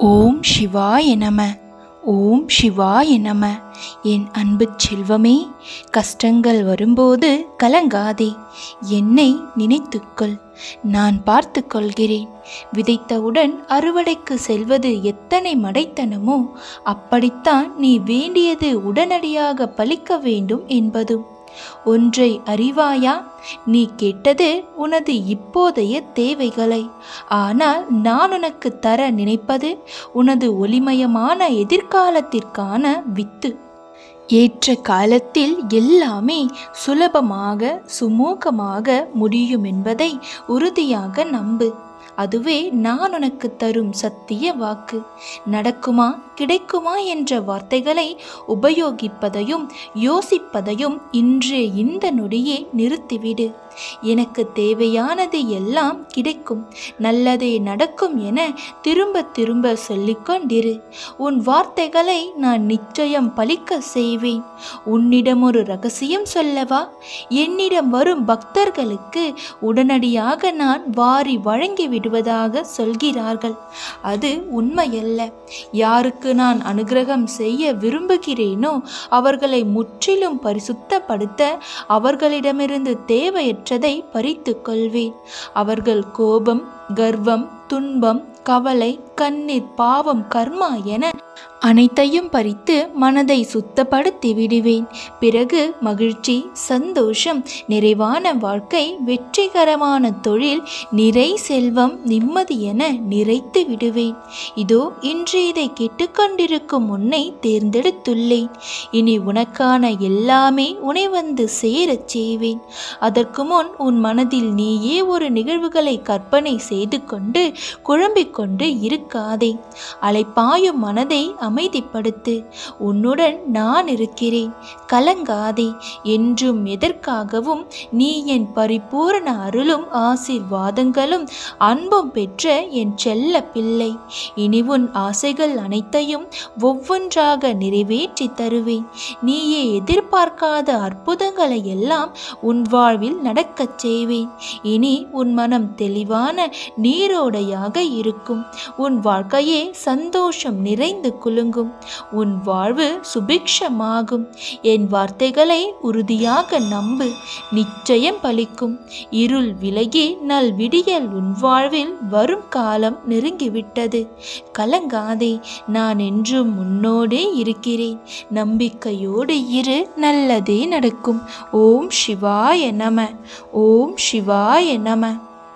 ஓம் சிவாய நம ஓம் சிவாய நம என் அன்பு செல்வமே கஷ்டங்கள் வரும்போது கலங்காதே என்னை நினைத்துக்கொள் நான் பார்த்து கொள்கிறேன் விதைத்தவுடன் அறுவடைக்கு செல்வது எத்தனை மடைத்தனமோ அப்படித்தான் நீ வேண்டியது உடனடியாக பலிக்க வேண்டும் என்பதும் ஒன்றை அறிவாயா நீ கேட்டது உனது இப்போதைய தேவைகளை ஆனால் நான் உனக்கு தர நினைப்பது உனது ஒளிமயமான எதிர்காலத்திற்கான வித்து ஏற்ற காலத்தில் எல்லாமே சுலபமாக சுமூகமாக முடியும் என்பதை உறுதியாக நம்பு அதுவே நான் உனக்கு தரும் சத்திய வாக்கு நடக்குமா கிடைக்குமா என்ற வார்த்தைகளை உபயோகிப்பதையும் யோசிப்பதையும் இன்றே இந்த நொடியே நிறுத்திவிடு எனக்கு தேவையானது எல்லாம் கிடைக்கும் நல்லதே நடக்கும் என திரும்ப திரும்ப சொல்லிக்கொண்டிரு உன் வார்த்தைகளை நான் நிச்சயம் பலிக்க செய்வேன் உன்னிடம் ஒரு ரகசியம் சொல்லவா என்னிடம் வரும் பக்தர்களுக்கு உடனடியாக நான் வாரி வழங்கி விடுவதாக சொல்கிறார்கள் அது உண்மையல்ல யாருக்கு நான் அனுகிரகம் செய்ய விரும்புகிறேனோ அவர்களை முற்றிலும் பரிசுத்தப்படுத்த அவர்களிடமிருந்து தேவையற்றதை பறித்து கொள்வேன் அவர்கள் கோபம் கர்வம் துன்பம் கவலை கண்ணீர் பாவம் கர்மா என அனைத்தையும் பறித்து மனதை சுத்தப்படுத்தி விடுவேன் பிறகு மகிழ்ச்சி சந்தோஷம் நிறைவான வாழ்க்கை வெற்றிகரமான தொழில் நிறை செல்வம் நிம்மதி என நிறைத்து விடுவேன் இதோ இன்று இதை கேட்டுக்கொண்டிருக்கும் உன்னை தேர்ந்தெடுத்துள்ளேன் இனி உனக்கான எல்லாமே உனை வந்து சேரச் செய்வேன் அதற்கு முன் உன் மனதில் நீயே ஒரு நிகழ்வுகளை கற்பனை செய்து கொண்டு குழம்பிக் கொண்டு இருக்காதே அலைப்பாயும் மனதை அமைதிப்படுத்து உன்னுடன் நான் இருக்கிறேன் கலங்காதே என்றும் எதற்காகவும் நீ என் பரிபூரண அருளும் ஆசீர்வாதங்களும் அன்பும் பெற்ற என் செல்ல பிள்ளை இனி உன் ஆசைகள் அனைத்தையும் ஒவ்வொன்றாக நிறைவேற்றி தருவேன் நீயே எதிர்பார்க்காத அற்புதங்களை எல்லாம் உன் வாழ்வில் நடக்கச் செய்வேன் இனி உன் மனம் தெளிவான நீரோடையாக இருக்கும் உன் வாழ்க்கையே சந்தோஷம் நிறைந்து குலுங்கும் உன் வாழ்வு சுபிக்ஷமாகும் என் வார்த்தைகளை உறுதியாக நம்பு நிச்சயம் பலிக்கும் இருள் விலகி நல் விடியல் உன் வாழ்வில் வரும் காலம் நெருங்கிவிட்டது கலங்காதே நான் என்றும் முன்னோடே இருக்கிறேன் நம்பிக்கையோடு இரு நல்லதே நடக்கும் ஓம் சிவாய நம ஓம் சிவாய நம